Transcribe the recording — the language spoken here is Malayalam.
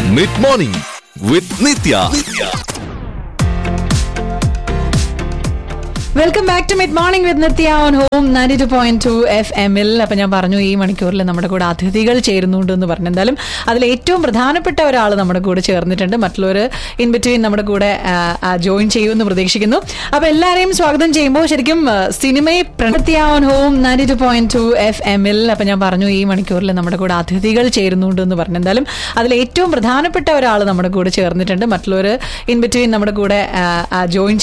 mid morning with Nithya welcome back to mid morning with Nithya on home ninety two point two F എമ്മിൽ അപ്പൊ ഞാൻ പറഞ്ഞു ഈ മണിക്കൂറിൽ നമ്മുടെ കൂടെ അതിഥികൾ ചേരുന്നുണ്ട് എന്ന് പറഞ്ഞു എന്തായാലും അതിൽ ഏറ്റവും പ്രധാനപ്പെട്ട ഒരാൾ നമ്മുടെ കൂടെ ചേർന്നിട്ടുണ്ട് മറ്റുള്ളവർ ഇൻ ബിറ്റ്വീൻ നമ്മുടെ കൂടെ ജോയിൻ ചെയ്യുമെന്ന് പ്രതീക്ഷിക്കുന്നു അപ്പൊ എല്ലാവരെയും സ്വാഗതം ചെയ്യുമ്പോൾ ശരിക്കും ആ, സിനിമയെ പ്രണത്യ on home ninety two point two F എമ്മിൽ അപ്പൊ ഞാൻ പറഞ്ഞു ഈ മണിക്കൂറിൽ നമ്മുടെ കൂടെ അതിഥികൾ ചേരുന്നുണ്ട് എന്ന് പറഞ്ഞു എന്തായാലും അതിൽ ഏറ്റവും പ്രധാനപ്പെട്ട ഒരാൾ നമ്മുടെ കൂടെ ചേർന്നിട്ടുണ്ട് മറ്റുള്ളവർ ഇൻ ബിറ്റ്വീൻ നമ്മുടെ കൂടെ ജോയിൻ